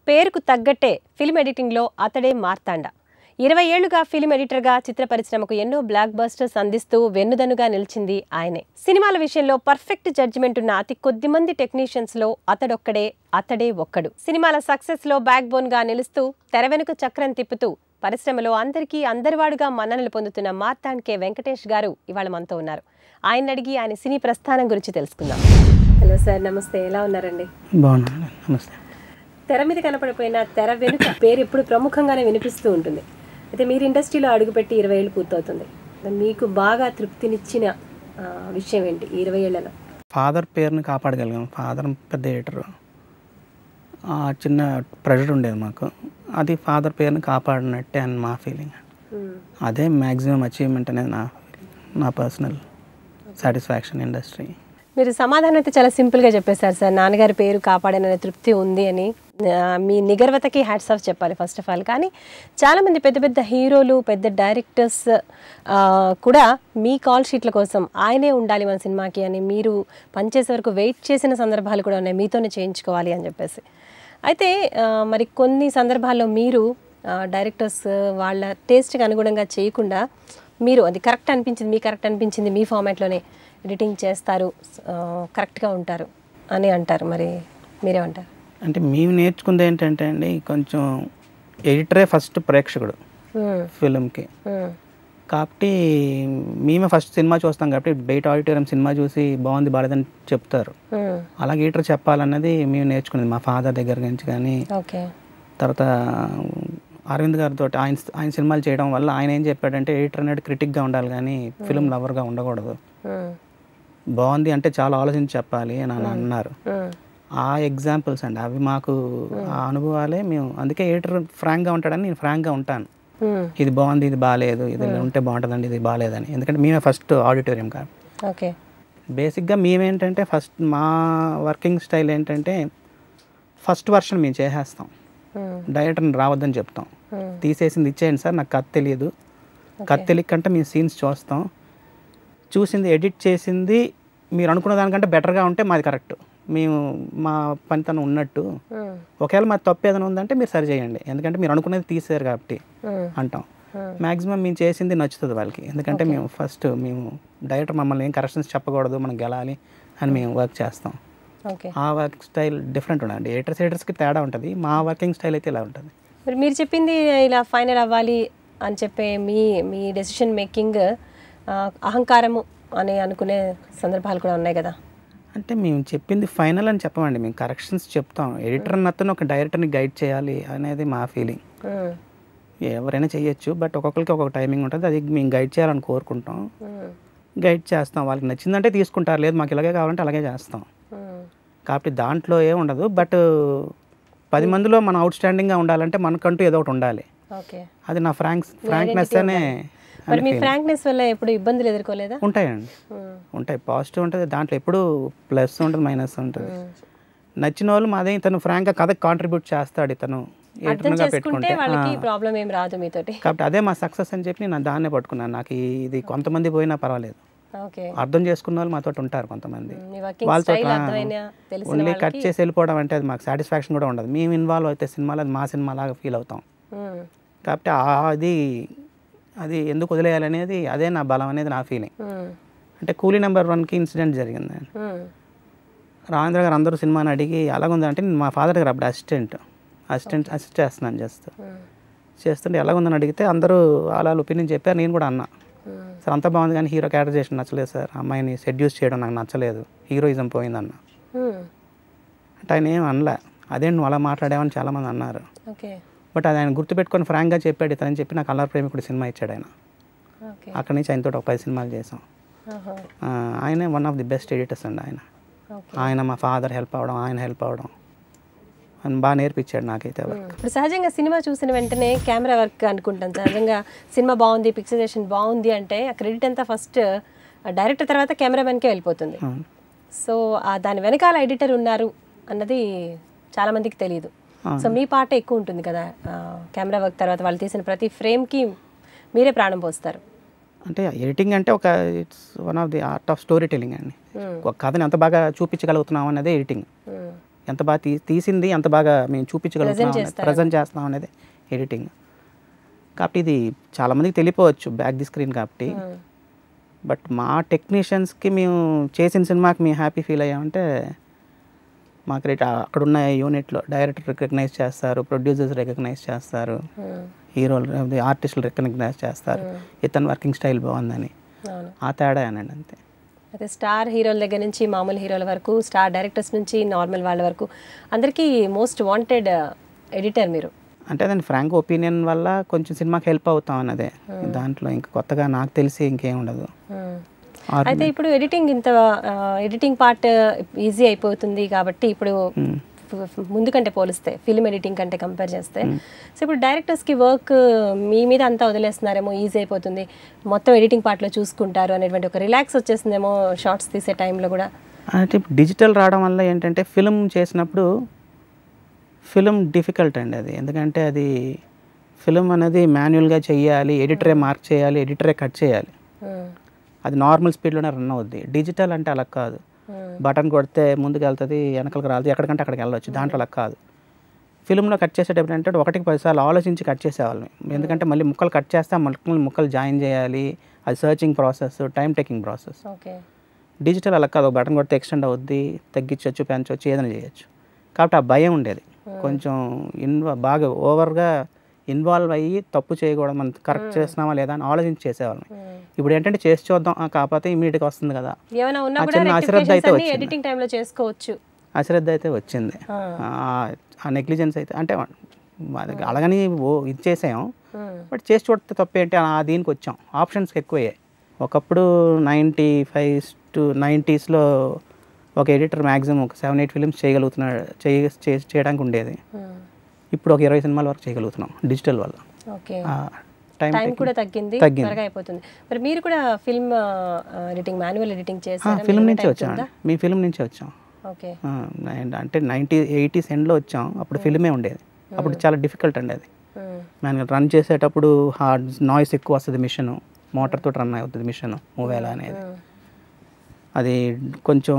పేరుకు తగ్గట్టే ఫిల్మ్ ఎడిటింగ్లో అతడే మార్తాండ ఇరవై ఏళ్లుగా ఫిల్మ్ ఎడిటర్గా చిత్ర పరిశ్రమకు ఎన్నో బ్లాక్ బస్టర్స్ అందిస్తూ వెన్నుదనుగా నిలిచింది ఆయనే సినిమాల విషయంలో పర్ఫెక్ట్ జడ్జిమెంట్ ఉన్న అతి కొద్ది మంది టెక్నీషియన్స్ లో అతడొక్కడే అతడే ఒక్కడు సినిమాల సక్సెస్ లో బ్యాక్ బోన్ గా నిలుస్తూ తెర వెనుక చక్రం తిప్పుతూ పరిశ్రమలో అందరికీ అందరివాడుగా మన్ననలు పొందుతున్న మార్తాండ్ కె వెంకటేష్ గారు ఇవాళ మనతో ఉన్నారు ఆయన అడిగి ఆయన సినీ ప్రస్థానం గురించి తెలుసుకుందాం హలో సార్ నమస్తే ఎలా ఉన్నారండి బాగున్నాను నమస్తే తెర మీద కనపడిపోయిన తెర వెనుక పేరు ఎప్పుడు ప్రముఖంగానే వినిపిస్తూ ఉంటుంది అయితే మీరు ఇండస్ట్రీలో అడుగుపెట్టి ఇరవై ఏళ్ళు పూర్తవుతుంది అయితే మీకు బాగా తృప్తినిచ్చిన ఆ, విషయం ఏంటి ఈ ఇరవై ఏళ్లలో ఫాదర్ పేరుని కాపాడగలిగాం ఫాదర్ పెద్ద ఎడిటర్ చిన్న ప్రెషర్ ఉండేది మాకు అది ఫాదర్ పేరుని కాపాడినట్టే అని మా ఫీలింగ్ అదే మ్యాక్సిమం అచీవ్మెంట్ అనేది నా నా పర్సనల్ సాటిస్ఫాక్షన్ ఇండస్ట్రీ మీరు సమాధానం అయితే చాలా సింపుల్గా చెప్పేశారు సార్ నాన్నగారి పేరు కాపాడననే తృప్తి ఉంది అని ఆ, మీ నిగర్వతకి హ్యాట్స్ ఆఫ్ చెప్పాలి ఫస్ట్ ఆఫ్ ఆల్ కానీ చాలామంది పెద్ద పెద్ద హీరోలు పెద్ద డైరెక్టర్స్ ఆ, కూడా మీ కాల్ షీట్ల కోసం ఆయనే ఉండాలి మన సినిమాకి అని మీరు పనిచేసే వరకు వెయిట్ చేసిన సందర్భాలు కూడా ఉన్నాయి మీతోనే చేయించుకోవాలి అని చెప్పేసి అయితే ఆ, మరి కొన్ని సందర్భాల్లో మీరు ఆ, డైరెక్టర్స్ వాళ్ళ టేస్ట్కి అనుగుణంగా చేయకుండా మీరు అది కరెక్ట్ అనిపించింది మీ కరెక్ట్ అనిపించింది మీ ఫార్మాట్లోనే ఎడిటింగ్ చేస్తారు ఆ, కరెక్ట్గా ఉంటారు అని అంటారు మరి మీరేమంటారు అంటే మేము నేర్చుకుంది ఏంటంటే అండి కొంచెం ఎడిటరే ఫస్ట్ ప్రేక్షకుడు మ్మ్. ఫిలింకి మ్మ్. కాబట్టి మేమే ఫస్ట్ సినిమా చూస్తాం కాబట్టి బయట ఆడిటోరియం సినిమా చూసి బాగుంది బాలేదని చెప్తారు మ్మ్. అలాగే ఎడిటర్ చెప్పాలన్నది మేము నేర్చుకునేది మా ఫాదర్ దగ్గర నుంచి కానీ ఓకే తర్వాత అరవింద్ గారితో ఆయన ఆయన సినిమాలు చేయడం వల్ల ఆయన ఏం చెప్పాడంటే ఎడిటర్ అనేది క్రిటిక్గా ఉండాలి కానీ ఫిల్మ్ లవర్గా ఉండకూడదు మ్మ్. బాగుంది అంటే చాలా ఆలోచించి చెప్పాలి అని ఆయన అన్నారు మ్మ్. ఆ ఎగ్జాంపుల్స్ అండి అవి మాకు ఆ అనుభవాలే మేము అందుకే ఎడిటర్ ఫ్రాంక్గా ఉంటాడని నేను ఫ్రాంక్గా ఉంటాను మ్మ్. ఇది బాగుంది ఇది బాగాలేదు ఇది ఇలా ఉంటే బాగుంటుందండి ఇది బాగాలేదని ఎందుకంటే మేమే ఫస్ట్ ఆడిటోరియం కాదు ఓకే బేసిక్గా మేమేంటంటే ఫస్ట్ మా వర్కింగ్ స్టైల్ ఏంటంటే ఫస్ట్ వర్షన్ మేము చేసేస్తాం మ్మ్. డైరెక్టర్ని రావద్దని చెప్తాం మ్మ్. తీసేసింది ఇచ్చేయండి సార్ నాకు కథ తెలియదు కథ తెలియకంటే మేము సీన్స్ చూస్తాం చూసింది ఎడిట్ చేసింది మీరు అనుకున్న దానికంటే బెటర్గా ఉంటే మాది కరెక్ట్ మేము మా పనితనం ఉన్నట్టు మ్మ్. ఒకవేళ మాది తప్పు ఏదైనా ఉందంటే మీరు సరి చేయండి ఎందుకంటే మీరు అనుకునేది తీసారు కాబట్టి మ్మ్. అంటాం మ్మ్. మ్యాక్సిమం మేము చేసింది నచ్చుతుంది వాళ్ళకి ఎందుకంటే మేము ఫస్ట్ మేము డైరెక్టర్ మమ్మల్ని ఏం కరెక్షన్స్ చెప్పకూడదు మనం గెలాలి అని మేము వర్క్ చేస్తాం ఓకే ఆ వర్క్ స్టైల్ డిఫరెంట్ ఉండండి ఎడిటర్స్ ఎడిటర్స్కి తేడా ఉంటుంది మా వర్కింగ్ స్టైల్ అయితే ఇలా ఉంటుంది మరి మీరు చెప్పింది ఇలా ఫైనల్ అవ్వాలి అని చెప్పే మీ మీ డెసిషన్ మేకింగ్ అహంకారము అని అనుకునే సందర్భాలు కూడా ఉన్నాయి కదా అంటే మేము చెప్పింది ఫైనల్ అని చెప్పమండి మేము కరెక్షన్స్ చెప్తాం ఎడిటర్ అతను ఒక డైరెక్టర్ని గైడ్ చేయాలి అనేది మా ఫీలింగ్ మ్మ్. ఎవరైనా చేయొచ్చు బట్ ఒక్కొక్కరికి ఒక్కొక్క టైమింగ్ ఉంటుంది అది మేము గైడ్ చేయాలని కోరుకుంటాం మ్మ్. గైడ్ చేస్తాం వాళ్ళకి నచ్చిందంటే తీసుకుంటారు లేదు మాకు ఇలాగే కావాలంటే అలాగే చేస్తాం మ్మ్. కాబట్టి దాంట్లో ఏం ఉండదు బట్ పది మందిలో మనం అవుట్ స్టాండింగ్గా ఉండాలంటే మనకంటూ ఏదో ఒకటి ఉండాలి ఓకే అది నా ఫ్రాంక్స్ ఫ్రాంక్నెస్ అనే మరి మీ ఫ్రాంక్నెస్ వల్ల ఎప్పుడు ఇబ్బందులు ఎదుర్కోలేదా ఉంటాయండి మ్మ్. ఉంటాయి పాజిటివ్ ఉంటుంది దాంట్లో ఎప్పుడు ప్లస్ ఉంటుంది మైనస్ ఉంటుంది మ్మ్. నచ్చిన వాళ్ళు మాదే ఇతను ఫ్రాంక్గా కథకు కాంట్రిబ్యూట్ చేస్తాడు ఇతను అర్థం ఎడిటర్గా చేసుకుంటే పెట్టుకుంటే వాళ్ళకి ఆ. ప్రాబ్లం ఏం రాదు మీతోటి కాబట్టి అదే మా సక్సెస్ అని చెప్పి నేను దాన్నే పట్టుకున్నాను నాకు ఈ- ఇది కొంతమంది పోయినా పర్వాలేదు ఓకే అర్థం చేసుకున్న వాళ్ళు మాతో ఉంటారు కొంతమంది మీ వర్కింగ్ వాళ్ళతో స్టైల్ అర్థమైన తెలిసిన ఓన్లీ కట్ వాళ్ళకి చేసి వెళ్ళిపోవడం అంటే అది మాకు సాటిస్ఫాక్షన్ కూడా ఉండదు మేము ఇన్వాల్వ్ అయితే సినిమాలో అది మా సినిమా లాగా ఫీల్ అవుతాం మ్మ్. కాబట్టి ఆ- అది అది ఎందుకు వదిలేయాలనేది అదే నా బలం అనేది నా ఫీలింగ్ మ్మ్. అంటే కూలీ నెంబర్ వన్కి ఇన్సిడెంట్ జరిగింది మ్మ్. రాజేంద్ర గారు అందరూ సినిమాని అడిగి ఎలాగుందంటే నేను మా ఫాదర్ దగ్గర అప్పుడు అసిస్టెంట్ అసిస్టెంట్ అసిస్ట్ చేస్తున్నాను జస్ట్ మ్మ్. చేస్తుంటే ఎలాగుందని అడిగితే అందరూ వాళ్ళ ఒపీనియన్ చెప్పారు నేను కూడా అన్నా మ్మ్. సార్ అంతా బాగుంది కానీ హీరో క్యారెక్టరైజేషన్ నచ్చలేదు సార్ అమ్మాయిని సెడ్యూస్ చేయడం నాకు నచ్చలేదు హీరోయిజం పోయిందన్న మ్మ్. అంటే ఆయన ఏం అనలే అదే నువ్వు అలా మాట్లాడావని చాలామంది అన్నారు ఓకే బట్ అది ఆయన గుర్తుపెట్టుకొని ఫ్రాంక్గా చెప్పాడు ఇతనని చెప్పి నాకు అల్లరి ప్రేమికుడు సినిమా ఇచ్చాడు ఆయన ఓకే అక్కడి నుంచి ఆయనతో ఒక పది సినిమాలు చేసాం ఆహా. ఆ, ఆయనే one of the best editors అండి ఆయన ఓకే ఆయన మా ఫాదర్ హెల్ప్ అవ్వడం ఆయన హెల్ప్ అవ్వడం ఆయన బాగా నేర్పించాడు నాకైతే వర్క్ ఇప్పుడు సహజంగా సినిమా చూసిన వెంటనే కెమెరా వర్క్ అనుకుంటాం సహజంగా సినిమా బాగుంది పిక్చరైజేషన్ బాగుంది అంటే ఆ క్రెడిట్ అంతా ఫస్ట్ డైరెక్టర్ తర్వాత కెమెరామెన్కే వెళ్ళిపోతుంది అవును. సో ఆ దాని వెనకాల ఎడిటర్ ఉన్నారు అన్నది చాలా మందికి తెలియదు సో మీ పాట ఎక్కువ ఉంటుంది కదా కెమెరా వర్క్ తర్వాత వాళ్ళు తీసిన ప్రతి ఫ్రేమ్కి మీరే ప్రాణం పోస్తారు అంటే ఎడిటింగ్ అంటే ఒక it's one of the art of story telling అండి ఒక కథని ఎంత బాగా చూపించగలుగుతున్నాం అన్నదే ఎడిటింగ్ ఎంత బాగా తీ తీసింది ఎంత బాగా మేము చూపించగలుగుతున్నాం చేస్తారు. ప్రజెంట్ చేస్తున్నాం అనేది ఎడిటింగ్ కాబట్టి ఇది చాలామందికి తెలియపోవచ్చు బ్యాక్ ది స్క్రీన్ కాబట్టి మ్మ్. బట్ మా టెక్నీషియన్స్కి మేము చేసిన సినిమాకి మేము హ్యాపీ ఫీల్ అయ్యామంటే మాకు రేట్ అక్కడ ఉన్న యూనిట్లో డైరెక్టర్ రికగ్నైజ్ చేస్తారు ప్రొడ్యూసర్స్ రికగ్నైజ్ చేస్తారు మ్మ్. హీరోలు ఆర్టిస్టులు రికగ్నైజ్ చేస్తారు ఇతని వర్కింగ్ స్టైల్ బాగుందని అవును ఆ తేడా అనండి అంతే అయితే స్టార్ హీరోల దగ్గర నుంచి మామూలు హీరోల వరకు స్టార్ డైరెక్టర్స్ నుంచి నార్మల్ వాళ్ళ వరకు అందరికీ మోస్ట్ వాంటెడ్ ఎడిటర్ మీరు అంటే దాని ఫ్రాంక్ ఒపీనియన్ వల్ల కొంచెం సినిమాకి హెల్ప్ అవుతాం అన్నదే దాంట్లో ఇంకా కొత్తగా నాకు తెలిసి ఇంకేం ఉండదు ఆర్- అయితే ఇప్పుడు ఎడిటింగ్ ఇంత ఎడిటింగ్ పార్ట్ ఈజీ అయిపోతుంది కాబట్టి ఇప్పుడు ఫ- ఫ- ముందు కంటే పోలిస్తే ఫిల్మ్ ఎడిటింగ్ కంటే కంపేర్ చేస్తే సో ఇప్పుడు డైరెక్టర్స్కి వర్క్ మీ మీద అంతా వదిలేస్తున్నారేమో ఈజీ అయిపోతుంది మొత్తం ఎడిటింగ్ పార్ట్లో చూసుకుంటారు అనేటువంటి ఒక రిలాక్స్ వచ్చేసిందేమో షార్ట్స్ తీసే టైంలో కూడా అంటే ఇప్పుడు డిజిటల్ రావడం వల్ల ఏంటంటే ఫిల్మ్ చేసినప్పుడు ఫిల్మ్ డిఫికల్ట్ అండి అది ఎందుకంటే అది ఫిల్మ్ అనేది మాన్యువల్గా చేయాలి ఎడిటరే మార్క్ చేయాలి ఎడిటరే కట్ చేయాలి మ్మ్. అది నార్మల్ స్పీడ్లోనే రన్ అవుద్ది డిజిటల్ అంటే అలా కాదు మ్మ్. బటన్ కొడితే ముందుకు వెళ్తుంది వెనకలకు రాదు ఎక్కడికంటే అక్కడికి వెళ్ళవచ్చు దాంట్లో అలా కాదు ఫిల్మ్లో కట్ చేసేటప్పుడు అంటే ఒకటికి పదిసార్లు ఆలోచించి కట్ చేసేవాళ్ళం ఎందుకంటే మళ్ళీ ముక్కలు కట్ చేస్తే ఆ ముక్కలు ముక్కలు జాయిన్ చేయాలి అది searching process time taking process okay digital అలా కాదు ఒక బటన్ కొడితే ఎక్స్టెండ్ అవుద్ది తగ్గించవచ్చు పెంచవచ్చు ఏదైనా చేయొచ్చు కాబట్టి ఆ భయం ఉండేది కొంచెం ఇన్వా బాగా ఓవర్గా ఇన్వాల్వ్ అయ్యి తప్పు చేయకూడదు మనం కరెక్ట్ చేస్తున్నామా లేదా అని ఆలోచించి చేసేవాళ్ళం మ్మ్. ఇప్పుడు ఏంటంటే చేసి చూద్దాం ఆ, కాకపోతే ఇమీడియట్గా వస్తుంది కదా ఏమైనా ఉన్నా ఆ కూడా చిన్న అశ్రద్ధ అయితే వచ్చింది. ఎడిటింగ్ టైంలో చేసుకోవచ్చు అశ్రద్ధ అయితే వచ్చింది ఆ. ఆ- ఆ నెగ్లిజెన్స్ అయితే అంటే మనకి అలాగని ఓ ఇది చేసాం మ్మ్. బట్ చేసి చూడితే తప్పేంటి ఆ దీనికి వచ్చాం ఆప్షన్స్ ఎక్కువయ్యాయి ఒకప్పుడు నైంటీ ఫైవ్ టు నైంటీస్లో ఒక ఎడిటర్ మ్యాక్సిమం ఒక సెవెన్ ఎయిట్ ఫిలిమ్స్ చేయగలుగుతున్నాడు చేయ చే- చేయడానికి ఉండేది మ్మ్. ఇప్పుడు ఒక ఇరవై సినిమాల వరకు చేయగలుగుతున్నాం డిజిటల్ వల్ల ఓకే టైం టైం కూడా తగ్గింది తగ్గింది. త్వరగా అయిపోతుంది మరి మీరు కూడా ఫిల్మ్ ఎడిటింగ్ మాన్యువల్ ఎడిటింగ్ చేశారా ఫిల్మ్ మీకు నుంచే time వచ్చాం ఉందా? మీ ఫిల్మ్ నుంచే వచ్చాం ఓకే ఆ, and అంటే నైంటీ ఎయిటీస్ ఎండ్లో వచ్చాం అప్పుడు ఫిల్మే ఉండేది అప్పుడు చాలా డిఫికల్ట్ అండి అది మ్మ్. మనం రన్ చేసేటప్పుడు హార్డ్ నాయిస్ ఎక్కువ వస్తుంది మిషన్ మోటార్ తోటి రన్ అవుతుంది మిషన్ మూవేలా అనేది మ్మ్. అది కొంచెం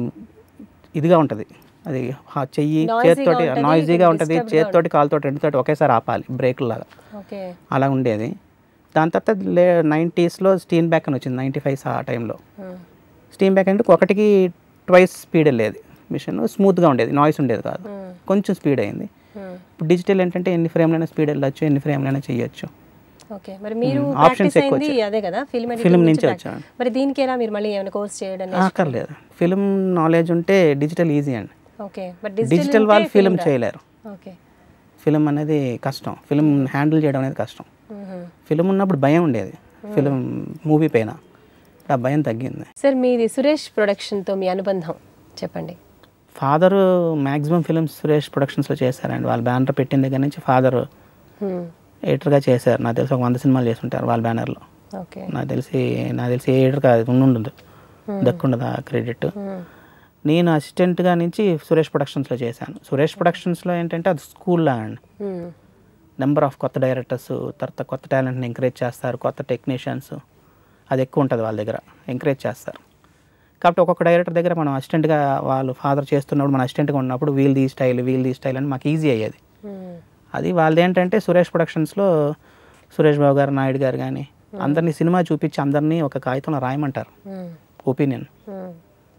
ఇదిగా ఉంటుంది అది హా- చెయ్యి Noisy గా చేతితోటి ఉంటది, నాయిజీగా ఉంటుంది disturbed గా చేతితోటి కాలుతోటి రెండుతోటి ఒకేసారి ఆపాలి బ్రేక్ లాగా ఓకే అలా ఉండేది దాని తర్వాత లే నైంటీస్లో స్టీమ్ బ్యాక్ అని వచ్చింది నైంటీ ఫైవ్ ఆ టైంలో మ్మ్. స్టీమ్ బ్యాక్ అంటే ఒకటికి ట్వైస్ స్పీడ్ వెళ్ళేది మిషన్ స్మూత్గా ఉండేది నాయిస్ ఉండేది కాదు మ్మ్. కొంచెం స్పీడ్ అయింది మ్మ్. ఇప్పుడు డిజిటల్ ఏంటంటే ఎన్ని ఫ్రేమ్లైనా స్పీడ్ వెళ్ళొచ్చు ఎన్ని ఫ్రేమ్లైనా చేయొచ్చు ఓకే మరి మీరు మ్మ్. ప్రాక్టీస్ Options ఎక్కువ అయింది అదే కదా ఫిల్మ్ Film నుంచే వచ్చాను. మరి దీనికి ఎలా మీరు మళ్ళీ ఏమైనా కోర్స్ చేయడం అక్కర్లేదు ఫిల్మ్ నాలెడ్జ్ ఉంటే డిజిటల్ ఈజీ అండి ఓకే బట్ డిజిటల్ వాళ్ళు ఫిల్మ్ చేయలేరు ఓకే ఫిలిం అనేది కష్టం ఫిలిం హ్యాండిల్ చేయడం అనేది కష్టం ఫిలిం ఉన్నప్పుడు భయం ఉండేది ఫిలిం మూవీ పైన ఆ భయం తగ్గింది సార్ మీది సురేష్ ప్రొడక్షన్తో మీ అనుబంధం చెప్పండి ఫాదర్ మ్యాక్సిమం ఫిలిమ్స్ సురేష్ ప్రొడక్షన్స్లో చేశారండి వాళ్ళ బ్యానర్ పెట్టిన దగ్గర నుంచి ఫాదర్ మ్మ్. ఎడిటర్గా చేశారు నాకు తెలిసి ఒక వంద సినిమాలు చేస్తుంటారు వాళ్ళ బ్యానర్లో ఓకే నాకు తెలిసి నాకు తెలిసి ఏ ఎడిటర్ కాదు ఉండుండదు దక్కుండదు ఆ క్రెడిట్ మ్మ్. నేను అసిస్టెంట్గా నుంచి సురేష్ ప్రొడక్షన్స్లో చేశాను సురేష్ ప్రొడక్షన్స్లో ఏంటంటే అది స్కూల్లో అండి మ్మ్. నెంబర్ ఆఫ్ కొత్త డైరెక్టర్స్ తర్వాత కొత్త టాలెంట్ని ఎంకరేజ్ చేస్తారు కొత్త టెక్నీషియన్స్ అది ఎక్కువ ఉంటుంది వాళ్ళ దగ్గర ఎంకరేజ్ చేస్తారు కాబట్టి ఒక్కొక్క డైరెక్టర్ దగ్గర మనం అసిస్టెంట్గా వాళ్ళు ఫాదర్ చేస్తున్నప్పుడు మన అసిస్టెంట్గా ఉన్నప్పుడు wheel the style wheel the style అని మాకు ఈజీ అయ్యేది మ్మ్. అది వాళ్ళది ఏంటంటే సురేష్ ప్రొడక్షన్స్లో సురేష్ బాబు గారు నాయుడు గారు కానీ అందరినీ సినిమా చూపించి అందరినీ ఒక కాగితంలో రాయమంటారు మ్మ్. ఒపీనియన్ మ్మ్.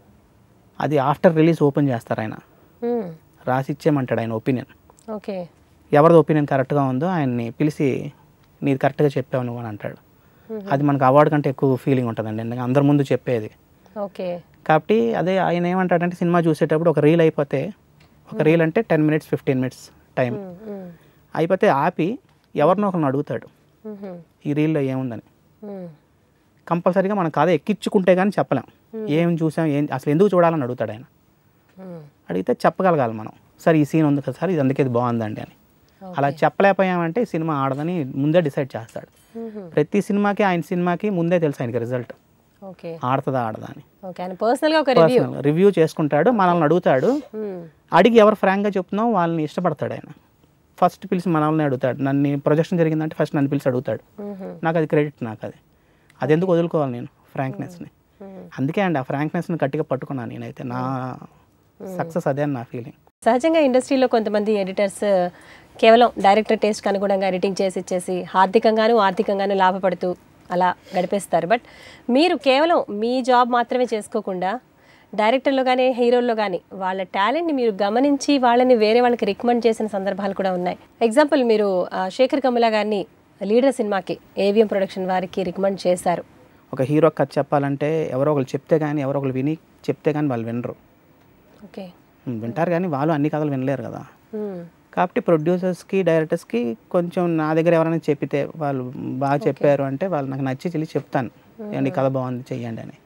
అది ఆఫ్టర్ రిలీజ్ ఓపెన్ చేస్తారు ఆయన మ్మ్. రాసి ఇచ్చేయమంటాడు ఆయన ఒపీనియన్ ఓకే ఎవరిది ఒపీనియన్ కరెక్ట్గా ఉందో ఆయన్ని పిలిచి నీది కరెక్ట్గా చెప్పావు నువ్వు అని అంటాడు అది మనకు అవార్డు కంటే ఎక్కువ ఫీలింగ్ ఉంటుందండి ఎందుకంటే అందరి ముందు చెప్పేది ఓకే కాబట్టి అదే ఆయన ఏమంటాడంటే సినిమా చూసేటప్పుడు ఒక రీల్ అయిపోతే ఒక రీల్ అంటే ten minutes fifteen minutes time మ్మ్. మ్మ్. అయిపోతే ఆపి ఎవరినో ఒకరిని అడుగుతాడు మ్మ్. ఈ రీల్లో ఏముందని మ్మ్. కంపల్సరీగా మనం కథ ఎక్కించుకుంటే కానీ చెప్పలేం ఏం చూసాం ఏం అసలు ఎందుకు చూడాలని అడుగుతాడు ఆయన మ్మ్. అడిగితే చెప్పగలగాలి మనం సార్ ఈ సీన్ ఉంది కదా సార్ ఇది అందుకే ఇది బాగుందండి అని అలా చెప్పలేకపోయామంటే ఈ సినిమా ఆడదని ముందే డిసైడ్ చేస్తాడు మ్మ్. ప్రతి సినిమాకి ఆయన సినిమాకి ముందే తెలుసు ఆయనకి రిజల్ట్ ఓకే ఆడుతుందా ఆడదా అని ఓకే ఆయన పర్సనల్గా ఒక రివ్యూ పర్సనల్ రివ్యూ చేసుకుంటాడు మనల్ని అడుగుతాడు అడిగి ఎవరు ఫ్రాంక్గా చెప్తున్నావు వాళ్ళని ఇష్టపడతాడు ఆయన ఫస్ట్ పిలిచి మనల్ని అడుగుతాడు నన్ను ప్రొజెక్షన్ జరిగిందంటే ఫస్ట్ నన్ను పిలిచి అడుగుతాడు నాకు అది క్రెడిట్ నాకు అది అది ఎందుకు వదులుకోవాలి నేను ఫ్రాంక్నెస్ని అందుకే అండి ఆ ఫ్రాంక్నెస్ని గట్టిగా పట్టుకున్నాను నేనైతే నా సక్సెస్ అదే అని నా ఫీలింగ్ సహజంగా ఇండస్ట్రీలో కొంతమంది ఎడిటర్స్ కేవలం డైరెక్టర్ టేస్ట్కి అనుగుణంగా ఎడిటింగ్ చేసి ఇచ్చేసి ఆర్థికంగాను ఆర్థికంగాను లాభపడుతూ అలా గడిపేస్తారు బట్ మీరు కేవలం మీ జాబ్ మాత్రమే చేసుకోకుండా డైరెక్టర్లో కానీ హీరోల్లో కానీ వాళ్ళ టాలెంట్ని మీరు గమనించి వాళ్ళని వేరే వాళ్ళకి రికమెండ్ చేసిన సందర్భాలు కూడా ఉన్నాయి ఎగ్జాంపుల్ మీరు ఆ, శేఖర్ కమల గారిని లీడర్ సినిమాకి ఏవిఎం ప్రొడక్షన్ వారికి రికమెండ్ చేశారు ఒక హీరో కథ చెప్పాలంటే ఎవరో ఒకరు చెప్తే కానీ ఎవరో ఒకరు విని చెప్తే కానీ వాళ్ళు వినరు ఓకే ఉమ్, వింటారు కానీ వాళ్ళు అన్ని కథలు వినలేరు కదా కాబట్టి ప్రొడ్యూసర్స్కి డైరెక్టర్స్కి కొంచెం నా దగ్గర ఎవరైనా చెప్పితే వాళ్ళు బాగా చెప్పారు అంటే వాళ్ళు నాకు నచ్చి చెల్లి చెప్తాను ఏమండి ఈ కథ బాగుంది చెయ్యండి అని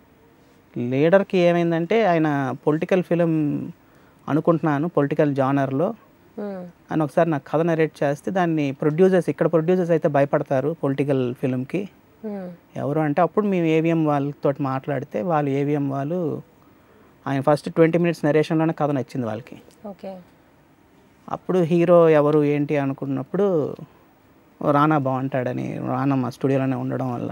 లీడర్కి ఏమైందంటే ఆయన పొలిటికల్ ఫిలిం అనుకుంటున్నాను పొలిటికల్ జానర్లో అని ఒకసారి నాకు కథ నరేట్ చేస్తే దాన్ని ప్రొడ్యూసర్స్ ఇక్కడ ప్రొడ్యూసర్స్ అయితే భయపడతారు పొలిటికల్ ఫిలింకి ఎవరు అంటే అప్పుడు మేము ఏవిఎం వాళ్ళతో మాట్లాడితే వాళ్ళు ఏవిఎం వాళ్ళు ఆయన ఫస్ట్ ట్వంటీ మినిట్స్ నరేషన్లోనే కథ నచ్చింది వాళ్ళకి ఓకే అప్పుడు హీరో ఎవరు ఏంటి అనుకున్నప్పుడు "ఓ రానా బాగుంటాడని రానా మా స్టూడియోలోనే ఉండడం వల్ల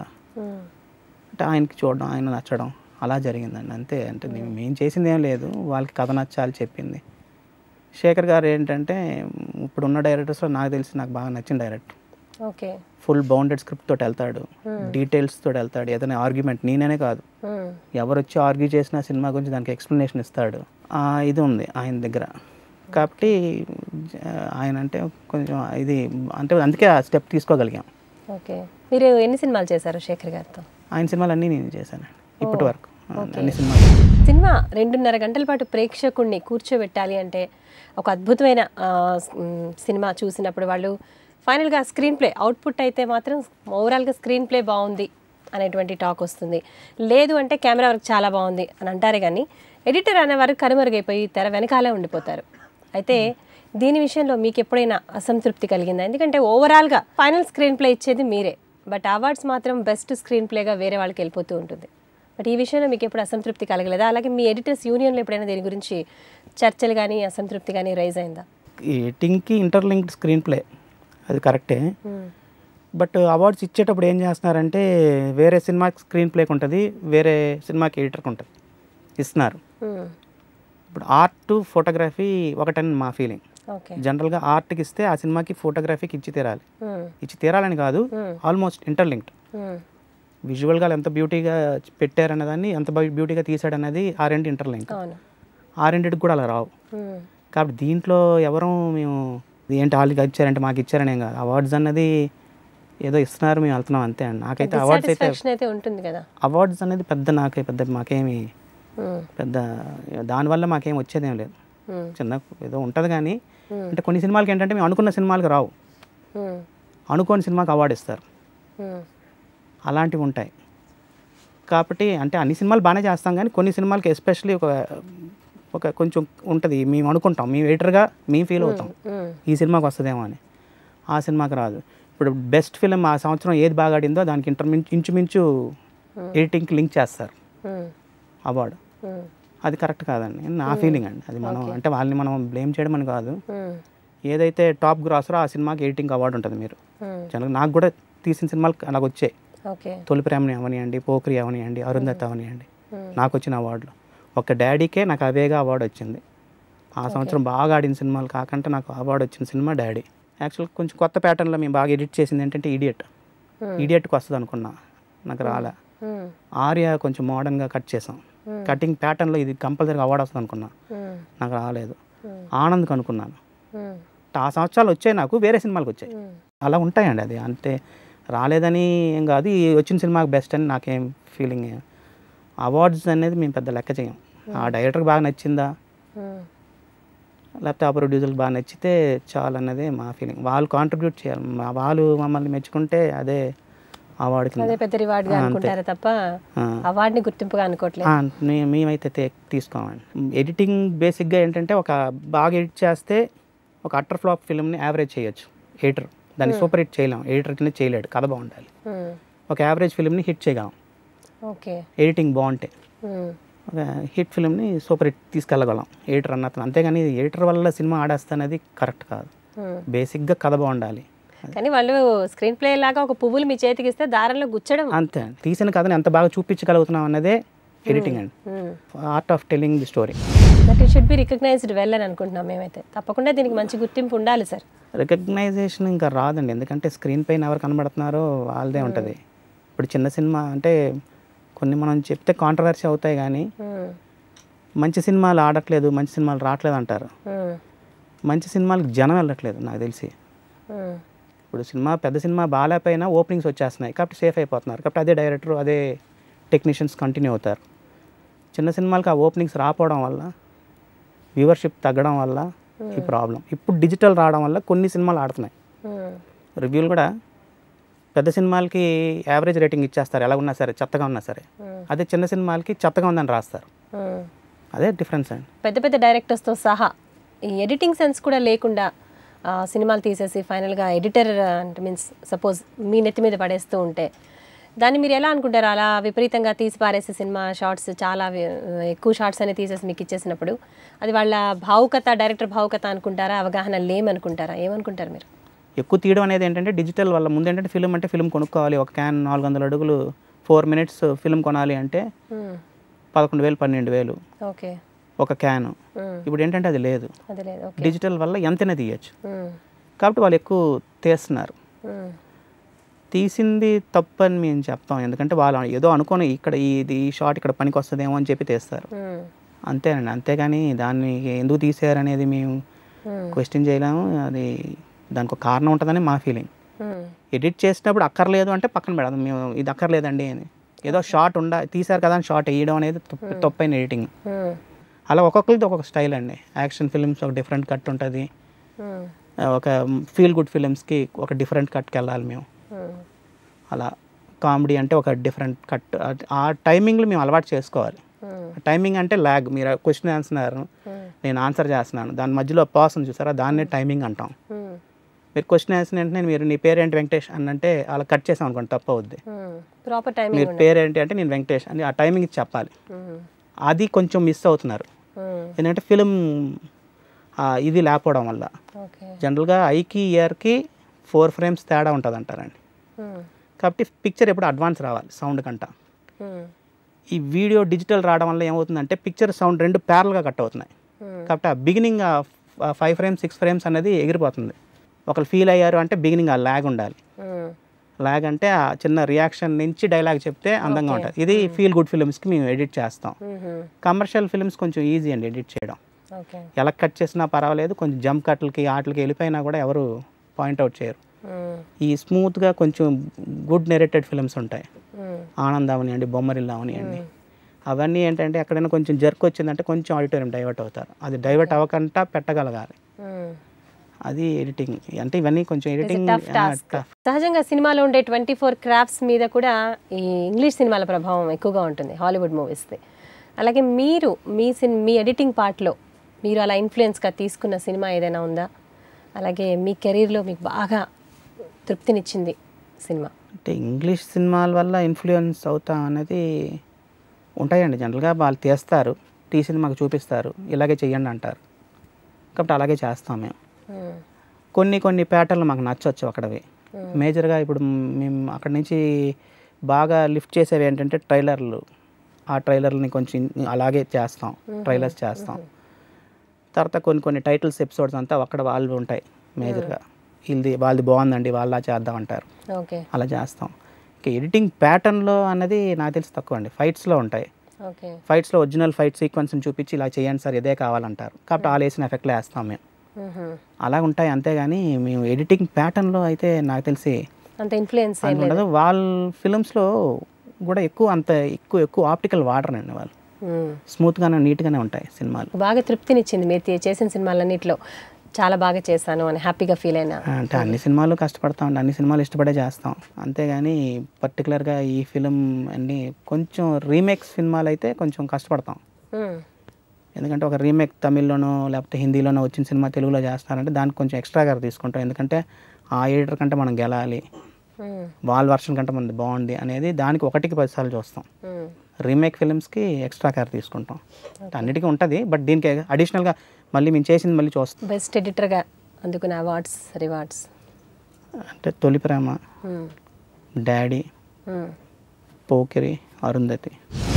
అంటే ఆయనకి చూడడం ఆయన నచ్చడం అలా జరిగిందండి అంతే అంటే నేను మేము చేసింది ఏం లేదు వాళ్ళకి కథ నచ్చాలి చెప్పింది శేఖర్ గారు ఏంటంటే ఇప్పుడున్న డైరెక్టర్స్లో నాకు తెలిసి నాకు బాగా నచ్చిన director okay full bounded script తోటి వెళ్తాడు డీటెయిల్స్ తోటి వెళ్తాడు ఏదైనా ఆర్గ్యుమెంట్ నేనే కాదు ఎవరు వచ్చి ఆర్గ్యూ చేసిన సినిమా గురించి దానికి ఎక్స్ప్లెనేషన్ ఇస్తాడు ఆ, ఇది ఉంది ఆయన దగ్గర కాబట్టి జ- ఆయన అంటే కొంచెం ఇది అంటే అందుకే ఆ స్టెప్ తీసుకోగలిగాం ఓకే మీరు ఎన్ని సినిమాలు చేశారు శేఖర్ గారితో ఆయన సినిమాలు అన్నీ నేను చేశాను ఇప్పటి వరకు అన్ని సినిమాలు సినిమా రెండున్నర గంటల పాటు ప్రేక్షకుణ్ణి కూర్చోబెట్టాలి అంటే ఒక అద్భుతమైన ఆ, స్- మ్, సినిమా చూసినప్పుడు వాళ్ళు ఫైనల్గా స్క్రీన్ ప్లే అవుట్పుట్ అయితే మాత్రం ఓవరాల్గా స్క్రీన్ ప్లే బాగుంది అనేటువంటి టాక్ వస్తుంది లేదు అంటే కెమెరా వర్క్ చాలా బాగుంది అని అంటారే కానీ ఎడిటర్ అనేవారు కనుమరుగైపోయి తెర వెనకాలే ఉండిపోతారు అయితే దీని విషయంలో మీకు ఎప్పుడైనా అసంతృప్తి కలిగిందా ఎందుకంటే ఓవరాల్గా ఫైనల్ స్క్రీన్ ప్లే ఇచ్చేది మీరే బట్ అవార్డ్స్ మాత్రం బెస్ట్ స్క్రీన్ ప్లేగా వేరే వాళ్ళకి వెళ్ళిపోతూ ఉంటుంది బట్ ఈ విషయంలో మీకు ఎప్పుడు అసంతృప్తి కలగలేదా అలాగే మీ ఎడిటర్స్ యూనియన్లో ఎప్పుడైనా దీని గురించి చర్చలు కానీ అసంతృప్తి కానీ రైజ్ అయిందా ఈ ఎడిటింగ్కి ఇంటర్లింక్డ్ స్క్రీన్ ప్లే అది కరెక్టే బట్ అవార్డ్స్ ఇచ్చేటప్పుడు ఏం చేస్తున్నారంటే వేరే సినిమాకి స్క్రీన్ ప్లేకి ఉంటుంది వేరే సినిమాకి ఎడిటర్కి ఉంటుంది ఇస్తున్నారు ఇప్పుడు ఆర్ట్ ఫోటోగ్రఫీ ఒకటని మా ఫీలింగ్ ఓకే జనరల్గా ఆర్ట్కి ఇస్తే ఆ సినిమాకి ఫోటోగ్రఫీకి ఇచ్చి తీరాలి ఇచ్చి తీరాలని కాదు ఆల్మోస్ట్ ఇంటర్లింక్డ్ విజువల్గా ఎంత బ్యూటీగా పెట్టారన్న దాన్ని ఎంత బ్యూటీగా తీసాడన్నది ఆ రెండు ఇంటర్లింక్ అవును ఆ రెండింటికి కూడా అలా రావు మ్మ్. కాబట్టి దీంట్లో ఎవరు మేము ఇది ఏంటి వాళ్ళకి ఇచ్చారంటే మాకు ఇచ్చారని ఏం కాదు అవార్డ్స్ అన్నది ఏదో ఇస్తున్నారు మేము వెళ్తున్నాం అంతే అండి నాకైతే అవార్డ్స్ అయితే సాటిస్ఫాక్షన్ అయితే ఉంటుంది కదా అవార్డ్స్ అనేది పెద్ద నాకే పెద్ద మాకేమి మ్మ్. పెద్ద దానివల్ల మాకేం వచ్చేదేం లేదు మ్మ్. చిన్న ఏదో ఉంటుంది కానీ అంటే కొన్ని సినిమాలకి ఏంటంటే మేము అనుకున్న సినిమాలకు రావు మ్మ్. అనుకోని సినిమాకి అవార్డు ఇస్తారు మ్మ్. అలాంటివి ఉంటాయి కాబట్టి అంటే అన్ని సినిమాలు బాగానే చేస్తాం కానీ కొన్ని సినిమాలకి ఎస్పెషల్లీ ఒక ఒక కొంచెం ఉంటుంది మేము అనుకుంటాం మేము ఎడిటర్గా మేము ఫీల్ అవుతాం మ్మ్. ఈ సినిమాకి వస్తుందేమో అని ఆ సినిమాకి రాదు ఇప్పుడు బెస్ట్ ఫిలిం ఆ సంవత్సరం ఏది బాగా ఆడిందో దానికి ఇంటర్మించు ఇంచుమించు ఎడిటింగ్కి లింక్ చేస్తారు మ్మ్. అవార్డు మ్మ్. అది కరెక్ట్ కాదండి నా ఫీలింగ్ అండి అది మనం అంటే వాళ్ళని మనం బ్లేమ్ చేయడం అని కాదు మ్మ్. ఏదైతే టాప్ గ్రాసరో ఆ సినిమాకి ఎడిటింగ్ అవార్డు ఉంటుంది మీరు మ్మ్. జనరల్ నాకు కూడా తీసిన సినిమాలు అలాగ వచ్చాయి ఓకే తొలి ప్రేమని అవనియండి పోక్రి అవనియండి అరుంధతి అవనియండి మ్మ్. నాకు వచ్చిన అవార్డులు ఒక డాడీకే నాకు అవేగా అవార్డు వచ్చింది ఆ సంవత్సరం బాగా ఆడిన సినిమాలు కాకుండా నాకు అవార్డు వచ్చిన సినిమా డాడీ యాక్చువల్గా కొంచెం కొత్త ప్యాటర్న్లో మేము బాగా ఎడిట్ చేసింది ఏంటంటే ఈడియట్ ఈడియట్కి వస్తుంది అనుకున్నా నాకు రాలే మ్మ్. ఆర్య కొంచెం మోడర్న్గా కట్ చేసాం కటింగ్ ప్యాటర్న్లో ఇది కంపల్సరీగా అవార్డు వస్తుంది అనుకున్నా మ్మ్. నాకు రాలేదు మ్మ్. ఆనంద్కి అనుకున్నాను మ్మ్. ఆ సంవత్సరాలు వచ్చాయి నాకు వేరే సినిమాలకు వచ్చాయి మ్మ్. అలా ఉంటాయండి అది అంతే రాలేదని ఏం కాదు ఈ వచ్చిన సినిమాకి బెస్ట్ అని నాకేం ఫీలింగ్ అవార్డ్స్ అనేది మేము పెద్ద లెక్క చేయం ఆ డైరెక్టర్కి బాగా నచ్చిందా మ్మ్. లేకపోతే ఆ ప్రొడ్యూసర్కి బాగా నచ్చితే చాలు అన్నదే మా ఫీలింగ్ వాళ్ళు కాంట్రిబ్యూట్ చేయాలి మా- వాళ్ళు మమ్మల్ని మెచ్చుకుంటే అదే అవార్డు కింద అదే పెద్ద రివార్డ్గా అనుకుంటారు తప్ప ఆ. అవార్డుని గుర్తింపుగా అనుకోవట్లేదు ఆ, మే- మేమైతే తే- తీసుకోమండి ఎడిటింగ్ బేసిక్గా ఏంటంటే ఒక బాగా ఎడిట్ చేస్తే ఒక అటర్ ఫ్లాప్ ఫిల్మ్ని యావరేజ్ చేయొచ్చు ఎడిటర్ దాన్ని సూపర్ హిట్ చేయలేం ఎడిటర్ కింద చేయలేడు కథ బాగుండాలి మ్మ్. ఒక యావరేజ్ ఫిల్మ్ని హిట్ చేయగలం ఓకే ఎడిటింగ్ బాగుంటే మ్మ్. ఒక హిట్ ఫిల్మ్ని సూపర్ హిట్ తీసుకెళ్ళగలం ఎడిటర్ అన్న అతను అంతేగాని ఎడిటర్ వల్ల సినిమా ఆడేస్తానది కరెక్ట్ కాదు మ్మ్. బేసిక్గా కథ బాగుండాలి కానీ వాళ్ళు స్క్రీన్ ప్లే లాగా ఒక పువ్వులు మీ చేతికి ఇస్తే దారంలో గుచ్చడం అంతే తీసిన కథని ఎంత బాగా చూపించగలుగుతున్నాం అన్నదే ఎడిటింగ్ అండి మ్మ్. Art of telling the story that it should be recognized well అని అనుకుంటున్నాం మేమైతే తప్పకుండా దీనికి మంచి గుర్తింపు ఉండాలి సార్ రికగ్నైజేషన్ ఇంకా రాదండి ఎందుకంటే స్క్రీన్ పైన ఎవరు కనబడుతున్నారో వాళ్ళదే ఉంటుంది ఇప్పుడు చిన్న సినిమా అంటే కొన్ని మనం చెప్తే కాంట్రవర్సీ అవుతాయి కానీ మంచి సినిమాలు ఆడట్లేదు మంచి సినిమాలు రావట్లేదు అంటారు మంచి సినిమాలకు జనం వెళ్ళట్లేదు నాకు తెలిసి ఇప్పుడు సినిమా పెద్ద సినిమా బాగాలేకపోయినా ఓపెనింగ్స్ వచ్చేస్తున్నాయి కాబట్టి సేఫ్ అయిపోతున్నారు కాబట్టి అదే డైరెక్టర్ అదే టెక్నీషియన్స్ కంటిన్యూ అవుతారు చిన్న సినిమాలకు ఆ ఓపెనింగ్స్ రాకపోవడం వల్ల వ్యూవర్షిప్ తగ్గడం వల్ల ఈ ప్రాబ్లం ఇప్పుడు డిజిటల్ రావడం వల్ల కొన్ని సినిమాలు ఆడుతున్నాయి రివ్యూలు కూడా పెద్ద సినిమాలకి యావరేజ్ రేటింగ్ ఇచ్చేస్తారు ఎలా ఉన్నా సరే చెత్తగా ఉన్నా సరే అదే చిన్న సినిమాలకి చెత్తగా ఉందని రాస్తారు అదే డిఫరెన్స్ అండి పెద్ద పెద్ద డైరెక్టర్స్తో సహా ఈ ఎడిటింగ్ సెన్స్ కూడా లేకుండా ఆ, సినిమాలు తీసేసి ఫైనల్గా ఎడిటర్ అంటే మీన్స్ సపోజ్ మీ నెత్తి మీద పడేస్తూ ఉంటే దాన్ని మీరు ఎలా అనుకుంటారు అలా విపరీతంగా తీసి పారేసే సినిమా షార్ట్స్ చాలా వి- ఎక్కువ షార్ట్స్ అని తీసేసి మీకు ఇచ్చేసినప్పుడు అది వాళ్ళ భావుకత డైరెక్టర్ భావుకత అనుకుంటారా అవగాహన లేమనుకుంటారా ఏమనుకుంటారు మీరు ఎక్కువ తీయడం అనేది ఏంటంటే డిజిటల్ వల్ల ముందు ఏంటంటే ఫిల్మ్ అంటే ఫిల్మ్ కొనుక్కోవాలి ఒక క్యాన్ నాలుగు వందల అడుగులు ఫోర్ మినిట్స్ ఫిల్మ్ కొనాలి అంటే పదకొండు వేలు పన్నెండు వేలు ఓకే ఒక క్యాను ఇప్పుడు ఏంటంటే అది లేదు అదే లేదు ఓకే డిజిటల్ వల్ల ఎంతైనా తీయచ్చు కాబట్టి వాళ్ళు ఎక్కువ తీస్తున్నారు తీసింది తప్పు అని మేము చెప్తాం ఎందుకంటే వాళ్ళు ఏదో అనుకొని ఇక్కడ ఇది ఈ షాట్ ఇక్కడ పనికి వస్తుందేమో అని చెప్పి తీస్తారు అంతేనండి అంతేగాని దాన్ని ఎందుకు తీసారు అనేది మేము క్వశ్చన్ చేయలేము అది దానికి ఒక కారణం ఉంటుందని మా ఫీలింగ్ ఎడిట్ చేసినప్పుడు అక్కర్లేదు అంటే పక్కన పెడదాం మేము ఇది అక్కర్లేదండి అని ఏదో షార్ట్ ఉండ తీశారు కదా అని షార్ట్ వేయడం అనేది తప్పు తప్పైన ఎడిటింగ్ అలా ఒక్కొక్కరిది ఒక్కొక్క స్టైల్ అండి యాక్షన్ ఫిల్మ్స్ ఒక డిఫరెంట్ కట్ ఉంటుంది ఒక ఫీల్ గుడ్ ఫిలిమ్స్కి ఒక డిఫరెంట్ కట్కి వెళ్ళాలి మేము అలా కామెడీ అంటే ఒక డిఫరెంట్ కట్ ఆ టైమింగ్లో మేము అలవాటు చేసుకోవాలి టైమింగ్ అంటే ల్యాగ్ మీరు క్వశ్చన్ ఆన్సర్ నేను ఆన్సర్ చేస్తున్నాను దాని మధ్యలో పాస్ ఉంది చూసారా దాన్నే టైమింగ్ అంటాం మీరు క్వశ్చన్ వేసిన వెంటనే మీరు నీ పేరేంటి వెంకటేష్ అని అంటే అలా కట్ చేసాం అనుకోండి తప్పు అవుద్ది ప్రాపర్ టైమింగ్ మీరు పేరేంటి అంటే నేను వెంకటేష్ అని ఆ టైమింగ్ ఇచ్చి చెప్పాలి అది కొంచెం మిస్ అవుతున్నారు ఎందుకంటే ఫిలిం ఇది లేకపోవడం వల్ల ఓకే జనరల్గా ఐకి ఇయర్కి ఫోర్ ఫ్రేమ్స్ తేడా ఉంటుంది అంటారండి కాబట్టి పిక్చర్ ఎప్పుడు అడ్వాన్స్ రావాలి సౌండ్ కంట ఈ వీడియో డిజిటల్ రావడం వల్ల ఏమవుతుందంటే పిక్చర్ సౌండ్ రెండు ప్యారల్గా కట్ అవుతున్నాయి కాబట్టి ఆ beginning five frames six frames అనేది ఎగిరిపోతుంది ఒకరు ఫీల్ అయ్యారు అంటే బిగినింగ్ ఆ ల్యాగ్ ఉండాలి ల్యాగ్ అంటే ఆ చిన్న రియాక్షన్ నుంచి డైలాగ్ చెప్తే అందంగా ఉంటుంది ఇది ఫీల్ గుడ్ ఫిల్మ్స్కి మేము ఎడిట్ చేస్తాం కమర్షియల్ ఫిల్మ్స్ కొంచెం ఈజీ అండి ఎడిట్ చేయడం ఓకే ఎలా కట్ చేసినా పర్వాలేదు కొంచెం జంప్ కట్లకి ఆటలకి వెళ్ళిపోయినా కూడా ఎవరు పాయింట్అవుట్ చేయరు ఈ స్మూత్గా కొంచెం గుడ్ నెరేటెడ్ ఫిల్మ్స్ ఉంటాయి ఆనంద్ అవనివ్వండి బొమ్మరిల్లు అవనివ్వండి అవన్నీ ఏంటంటే ఎక్కడైనా కొంచెం జర్క్ వచ్చిందంటే కొంచెం ఆడిటోరియం డైవర్ట్ అవుతారు అది డైవర్ట్ అవ్వకుండా పెట్టగలగాలి అది ఎడిటింగ్ అంటే ఇవన్నీ కొంచెం ఎడిటింగ్ tough task. సహజంగా సినిమాలో ఉండే ట్వంటీ ఫోర్ క్రాఫ్ట్స్ మీద కూడా ఈ ఇంగ్లీష్ సినిమాల ప్రభావం ఎక్కువగా ఉంటుంది హాలీవుడ్ మూవీస్ది అలాగే మీరు మీ సిన్ మీ ఎడిటింగ్ పార్ట్లో మీరు అలా ఇన్ఫ్లుయెన్స్గా తీసుకున్న సినిమా ఏదైనా ఉందా అలాగే మీ కెరీర్లో మీకు బాగా తృప్తినిచ్చింది సినిమా అంటే ఇంగ్లీష్ సినిమాల వల్ల ఇన్ఫ్లుయెన్స్ అవుతా అనేది ఉంటాయండి జనరల్గా వాళ్ళు తీస్తారు తీసింది మాకు చూపిస్తారు ఇలాగే చెయ్యండి అంటారు కాబట్టి అలాగే చేస్తాం మేము కొన్ని కొన్ని ప్యాటర్న్లు మాకు నచ్చవచ్చు అక్కడవి మేజర్గా ఇప్పుడు మేము అక్కడి నుంచి బాగా లిఫ్ట్ చేసేవి ఏంటంటే ట్రైలర్లు ఆ ట్రైలర్ని కొంచెం అలాగే చేస్తాం ట్రైలర్స్ చేస్తాం తర్వాత కొన్ని కొన్ని టైటిల్స్ ఎపిసోడ్స్ అంతా అక్కడ వాళ్ళు ఉంటాయి మేజర్గా వీళ్ళది వాళ్ళది బాగుందండి వాళ్ళ చేద్దాం అంటారు ఓకే అలా చేస్తాం ఇంకా ఎడిటింగ్ ప్యాటర్న్లో అన్నది నాకు తెలిసి తక్కువ అండి ఫైట్స్లో ఉంటాయి ఓకే ఫైట్స్లో ఒరిజినల్ ఫైట్ సీక్వెన్స్ని చూపించి ఇలా చేయండి సార్ ఇదే కావాలంటారు కాబట్టి వాళ్ళు వేసిన ఎఫెక్ట్లో వేస్తాం మేము అలా ఉంటాయి అంతేగాని మేము ఎడిటింగ్ ప్యాటర్న్లో అయితే నాకు తెలిసి అంత ఇన్ఫ్లుయెన్స్ అంత ఉండదు వాళ్ళ ఫిలిమ్స్లో కూడా ఎక్కువ అంత ఎక్కువ ఎక్కువ ఆప్టికల్ వాడరండి వాళ్ళు స్మూత్గానే నీట్గానే ఉంటాయి సినిమాలు బాగా తృప్తినిచ్చింది మీరు తీ- చేసిన సినిమాలన్నింటిలో చాలా బాగా చేశాను అని హ్యాపీగా ఫీల్ అయినా అంటే అన్ని సినిమాలు కష్టపడతాం అండి అన్ని సినిమాలు ఇష్టపడే చేస్తాం అంతేగాని పర్టికులర్గా ఈ ఫిలిం అన్ని కొంచెం రీమేక్స్ సినిమాలు అయితే కొంచెం కష్టపడతాం మ్మ్. ఎందుకంటే ఒక రీమేక్ తమిళ్లోనో లేకపోతే హిందీలోనో వచ్చిన సినిమా తెలుగులో చేస్తారంటే దానికి కొంచెం ఎక్స్ట్రాగా తీసుకుంటాం ఎందుకంటే ఆ ఎడిటర్ కంటే మనం గెలాలి మ్మ్. వాళ్ళ వర్షన్ కంటే మనది బాగుంది అనేది దానికి ఒకటికి పదిసార్లు చూస్తాం మ్మ్. రీమేక్ ఫిలిమ్స్కి ఎక్స్ట్రా కేర్ తీసుకుంటాం అన్నిటికీ ఉంటుంది బట్ దీనికి అడిషనల్గా మళ్ళీ మేము చేసింది మళ్ళీ చూస్తాం బెస్ట్ ఎడిటర్గా అందుకున్న అవార్డ్స్ రివార్డ్స్ అంటే తొలి ప్రేమ డాడీ పోకిరి అరుంధతి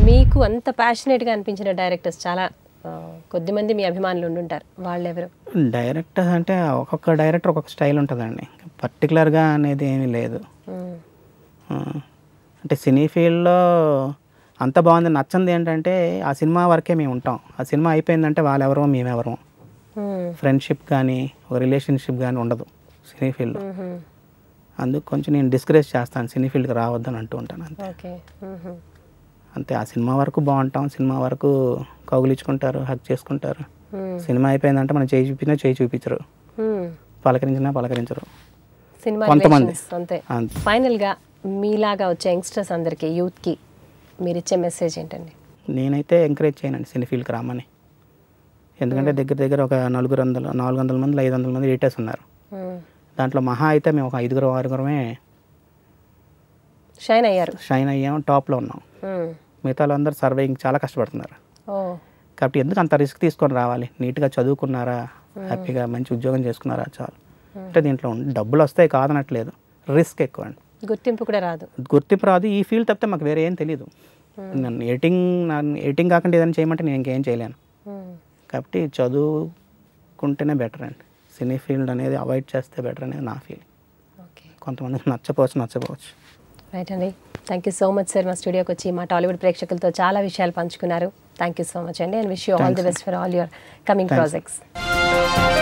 మీకు అంత ప్యాషనేట్గా అనిపించిన డైరెక్టర్స్ చాలా ఆ, కొద్దిమంది మీ అభిమానులు ఉండుంటారు వాళ్ళు ఎవరు డైరెక్టర్ అంటే ఒక్కొక్క డైరెక్టర్ ఒక్కొక్క స్టైల్ ఉంటుందండి పర్టికులర్గా అనేది ఏమీ లేదు మ్మ్. ఆ, అంటే సినీ ఫీల్డ్లో అంత బాగుంది నచ్చంది ఏంటంటే ఆ సినిమా వరకే మేము ఉంటాం ఆ సినిమా అయిపోయిందంటే వాళ్ళెవరో మేమెవరో మ్మ్. ఫ్రెండ్షిప్ కానీ ఒక రిలేషన్షిప్ కానీ ఉండదు సినీ ఫీల్డ్లో మ్మ్. అందుకు కొంచెం నేను డిస్కరేజ్ చేస్తాను సినీ ఫీల్డ్కి రావద్దని అంటూ ఉంటాను అంతే ఓకే మ్మ్. అంతే ఆ సినిమా వరకు బాగుంటాం సినిమా వరకు కౌగులించుకుంటారు హక్ చేసుకుంటారు మ్మ్. సినిమా అయిపోయిందంటే మనం చేయి చూపించినా చేయి చూపించరు మ్మ్. పలకరించినా పలకరించరు సినిమా కొంతమంది. relations అంతే అంతే ఫైనల్గా మీలాగా వచ్చే యంగ్స్టర్స్ అందరికీ యూత్కి మీరు ఇచ్చే మెసేజ్ ఏంటండి నేనైతే ఎంకరేజ్ చేయనండి సినీ ఫీల్డ్కి రమ్మని ఎందుకంటే దగ్గర దగ్గర ఒక నలుగురు వందలు నాలుగు వందల మంది ఐదు వందల మంది రీటర్స్ ఉన్నారు మ్మ్. దాంట్లో మహా అయితే మేము ఒక ఐదుగురు ఆరుగురమే షైన్ అయ్యారు షైన్ అయ్యాం టాప్లో ఉన్నాం మ్మ్. మిగతా వాళ్ళందరూ సర్వైంగ్ చాలా కష్టపడుతున్నారు ఓ కాబట్టి ఎందుకు అంత రిస్క్ తీసుకొని రావాలి నీట్గా చదువుకున్నారా హ్యాపీగా మంచి ఉద్యోగం చేసుకున్నారా చాలు అంటే దీంట్లో ఉండి డబ్బులు వస్తాయి కాదనట్లేదు రిస్క్ ఎక్కువ అండి గుర్తింపు కూడా రాదు గుర్తింపు రాదు ఈ ఫీల్డ్ తప్పితే మాకు వేరే ఏం తెలియదు నన్ను ఎడిటింగ్ నన్ను ఎడిటింగ్ కాకుండా ఏదైనా చేయమంటే నేను ఇంకేం చేయలేను మ్మ్. కాబట్టి చదువుకుంటేనే బెటర్ అండి సినీ ఫీల్డ్ అనేది అవాయిడ్ చేస్తే బెటర్ అనేది నా ఫీలింగ్ ఓకే కొంతమందికి నచ్చపోవచ్చు నచ్చపోవచ్చు రైట్ అండి thank you so much sir మా స్టూడియోకి వచ్చి మా టాలీవుడ్ ప్రేక్షకులతో చాలా విషయాలు పంచుకున్నారు థ్యాంక్ యూ సో మచ్ అండి and wish you all the best for all your coming Thanks. Projects